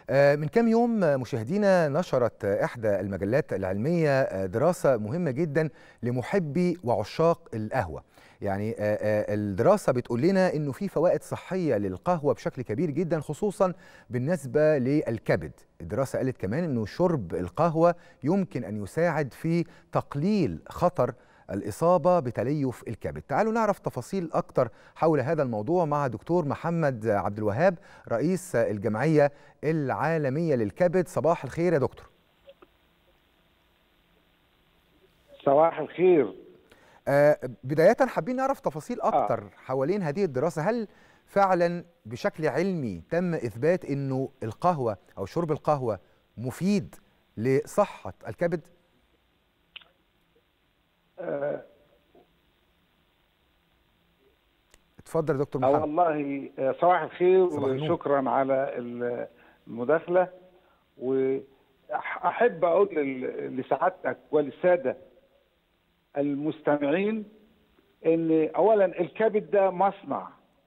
من كام يوم مشاهدينا نشرت إحدى المجلات العلمية دراسة مهمة جدا لمحبي وعشاق القهوة يعني الدراسة بتقول لنا أنه في فوائد صحية للقهوة بشكل كبير جدا خصوصا بالنسبة للكبد الدراسة قالت كمان أنه شرب القهوة يمكن أن يساعد في تقليل خطر الإصابة بتليف الكبد تعالوا نعرف تفاصيل أكتر حول هذا الموضوع مع دكتور محمد عبد الوهاب رئيس الجمعية العالمية للكبد صباح الخير يا دكتور صباح الخير آه بداية حابين نعرف تفاصيل أكتر آه. حوالين هذه الدراسة هل فعلا بشكل علمي تم إثبات أنه القهوة أو شرب القهوة مفيد لصحة الكبد؟ آه اتفضل يا دكتور محمد والله صباح الخير وشكرا على المداخله واحب اقول لسعادتك وللساده المستمعين ان اولا الكبد ده مصنع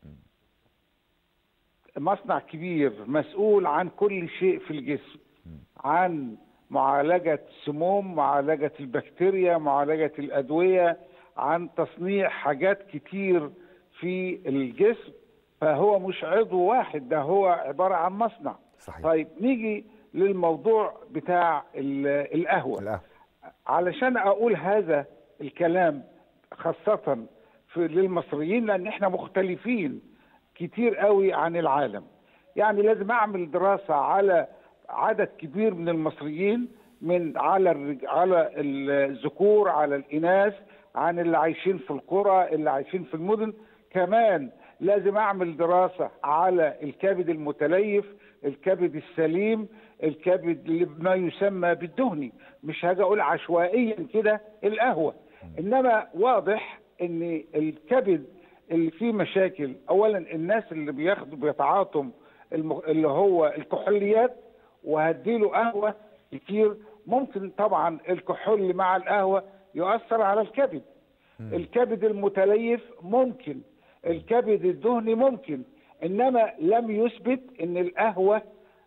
مصنع كبير مسؤول عن كل شيء في الجسم عن معالجة السموم معالجة البكتيريا معالجة الأدوية عن تصنيع حاجات كتير في الجسم فهو مش عضو واحد ده هو عبارة عن مصنع صحيح. طيب نيجي للموضوع بتاع القهوة القهوة علشان أقول هذا الكلام خاصة في للمصريين لأن احنا مختلفين كتير قوي عن العالم يعني لازم أعمل دراسة على عدد كبير من المصريين من على الرج... على الذكور على الاناث عن اللي عايشين في القرى اللي عايشين في المدن كمان لازم اعمل دراسه على الكبد المتليف الكبد السليم الكبد اللي ما يسمى بالدهني مش هاجي اقول عشوائيا كده القهوه انما واضح ان الكبد اللي فيه مشاكل اولا الناس اللي بياخدوا بيتعاطوا اللي هو الكحوليات وهديله قهوه كتير ممكن طبعا الكحول مع القهوه يؤثر على الكبد م. الكبد المتليف ممكن الكبد الدهني ممكن انما لم يثبت ان القهوه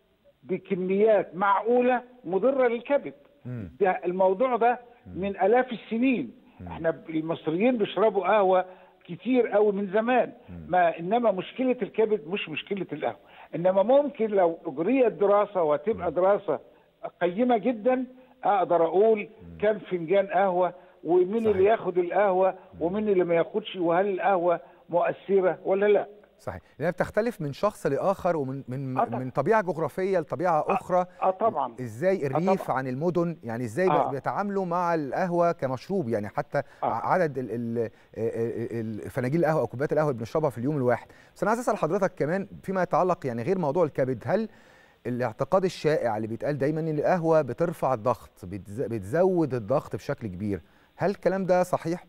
بكميات معقوله مضره للكبد م. ده الموضوع ده من الاف السنين م. احنا المصريين بيشربوا قهوه كتير قوي من زمان ما انما مشكله الكبد مش مشكله القهوه انما ممكن لو اجريت دراسه وتبقى دراسه قيمه جدا اقدر اقول كم فنجان قهوه ومين اللي ياخد القهوه ومين اللي ما ياخدش وهل القهوه مؤثره ولا لا صحيح لانها بتختلف من شخص لاخر ومن من آه من طبيعه جغرافيه لطبيعه اخرى اه طبعا ازاي الريف آه طبعا. عن المدن يعني ازاي آه. بيتعاملوا مع القهوه كمشروب يعني حتى آه. عدد الفناجيل القهوه او كوبايات القهوه اللي بنشربها في اليوم الواحد بس انا عايز اسال حضرتك كمان فيما يتعلق يعني غير موضوع الكبد هل الاعتقاد الشائع اللي بيتقال دايما ان القهوه بترفع الضغط بتزود الضغط بشكل كبير هل الكلام ده صحيح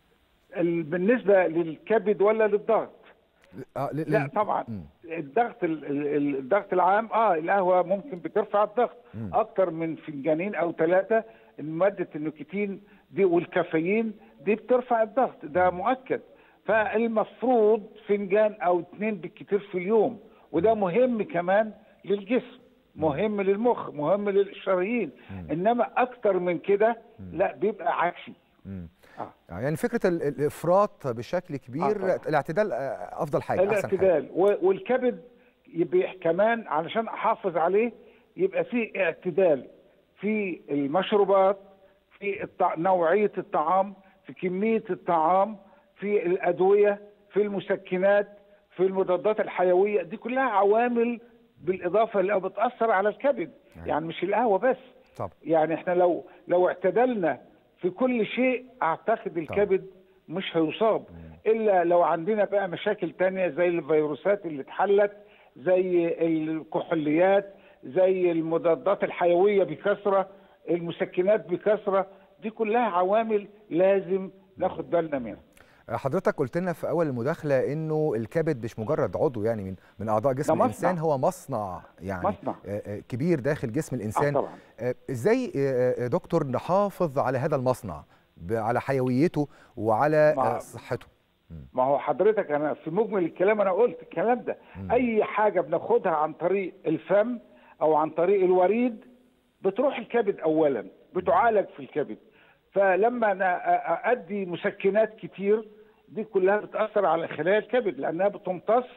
بالنسبه للكبد ولا للضغط آه ل... لا طبعا م. الضغط الضغط العام اه القهوه ممكن بترفع الضغط م. اكتر من فنجانين او ثلاثه ماده النيكوتين دي والكافيين دي بترفع الضغط ده مؤكد فالمفروض فنجان او اثنين بالكثير في اليوم وده مهم كمان للجسم مهم للمخ مهم للشرايين انما اكتر من كده لا بيبقى عكسي آه. يعني فكره الافراط بشكل كبير آه الاعتدال افضل حاجه الاعتدال والكبد يبقى كمان علشان احافظ عليه يبقى في اعتدال في المشروبات في الطع... نوعيه الطعام في كميه الطعام في الادويه في المسكنات في المضادات الحيويه دي كلها عوامل بالاضافه اللي بتاثر على الكبد يعني, يعني مش القهوه بس طب. يعني احنا لو لو اعتدلنا في كل شيء اعتقد الكبد طب. مش هيصاب الا لو عندنا بقى مشاكل تانية زي الفيروسات اللي اتحلت زي الكحوليات زي المضادات الحيويه بكثره المسكنات بكثره دي كلها عوامل لازم ناخد بالنا منها حضرتك قلت لنا في اول المداخله انه الكبد مش مجرد عضو يعني من من اعضاء جسم الانسان هو مصنع يعني مصنع. كبير داخل جسم الانسان آه طبعا. ازاي دكتور نحافظ على هذا المصنع على حيويته وعلى ما صحته ما هو حضرتك انا في مجمل الكلام انا قلت الكلام ده م. اي حاجه بناخدها عن طريق الفم او عن طريق الوريد بتروح الكبد اولا بتعالج في الكبد فلما انا أ- ادي مسكنات كتير دي كلها بتاثر على خلايا الكبد لانها بتمتص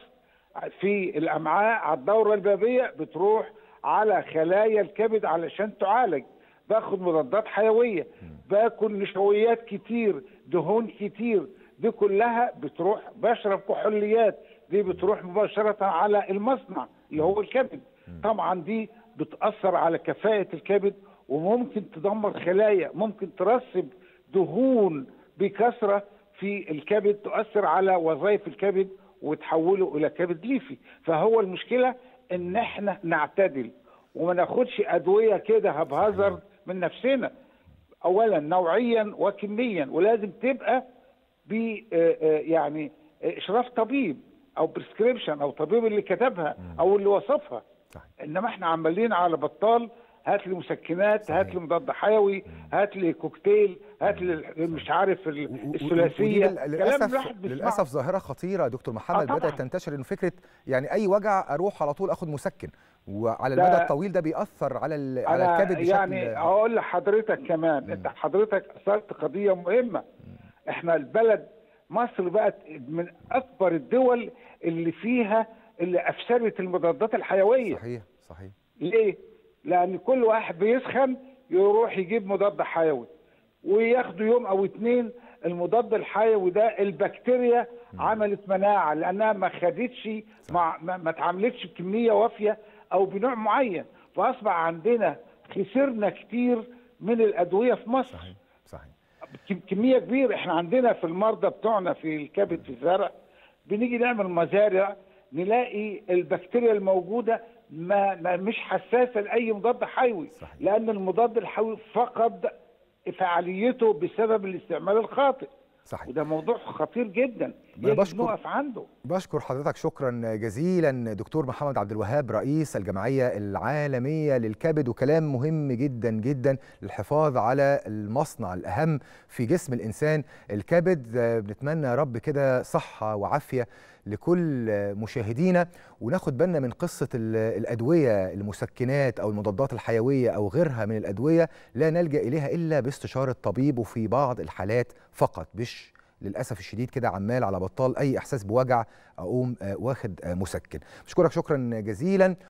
في الامعاء على الدوره البابيه بتروح على خلايا الكبد علشان تعالج باخد مضادات حيويه باكل نشويات كتير دهون كتير دي كلها بتروح بشرب كحوليات دي بتروح مباشره على المصنع اللي هو الكبد طبعا دي بتاثر على كفاءه الكبد وممكن تدمر خلايا ممكن ترسب دهون بكثره في الكبد تؤثر على وظائف الكبد وتحوله الى كبد ليفي فهو المشكله ان احنا نعتدل وما ناخدش ادويه كده هبهزر من نفسنا اولا نوعيا وكميا ولازم تبقى ب آه، آه، يعني آه، اشراف طبيب او بريسكريبشن او طبيب اللي كتبها او اللي وصفها صحيح. انما احنا عمالين على بطال هات لي مسكنات صحيح. هات لي مضاد حيوي هات لي كوكتيل هات لي مش عارف ال- و- و- ودي الثلاثيه لل- كلام للاسف الواحد بيسمعه. للاسف ظاهره خطيره يا دكتور محمد طبعاً. بدات تنتشر انه فكره يعني اي وجع اروح على طول اخد مسكن وعلى ده- المدى الطويل ده بيأثر على ال- على أنا الكبد بشكل يعني اقول لحضرتك كمان انت حضرتك اثرت قضيه مهمه احنا البلد مصر بقت من اكبر الدول اللي فيها اللي افسدت المضادات الحيويه صحيح صحيح ليه؟ لأن كل واحد بيسخن يروح يجيب مضاد حيوي وياخدوا يوم أو اتنين المضاد الحيوي ده البكتيريا عملت مناعة لأنها ما خدتش مع ما, ما اتعاملتش بكمية وافية أو بنوع معين فأصبح عندنا خسرنا كتير من الأدوية في مصر صحيح صحيح كم- كميه كبيره احنا عندنا في المرضى بتوعنا في الكبد في الزرع بنيجي نعمل مزارع نلاقي البكتيريا الموجوده ما, ما مش حساسه لاي مضاد حيوي صحيح. لان المضاد الحيوي فقد فعاليته بسبب الاستعمال الخاطئ صحيح وده موضوع خطير جدا أنا يجب بشكر- نقف عنده بشكر حضرتك شكرا جزيلا دكتور محمد عبد الوهاب رئيس الجمعيه العالميه للكبد وكلام مهم جدا جدا للحفاظ على المصنع الاهم في جسم الانسان الكبد آه، بنتمنى يا رب كده صحه وعافيه لكل آه، مشاهدينا وناخد بالنا من قصه ال- الادويه المسكنات او المضادات الحيويه او غيرها من الادويه لا نلجا اليها الا باستشاره طبيب وفي بعض الحالات فقط مش للاسف الشديد كده عمال على بطال اي احساس بوجع اقوم آه، واخد آه، مسكن بشكرك شكرا جزيلا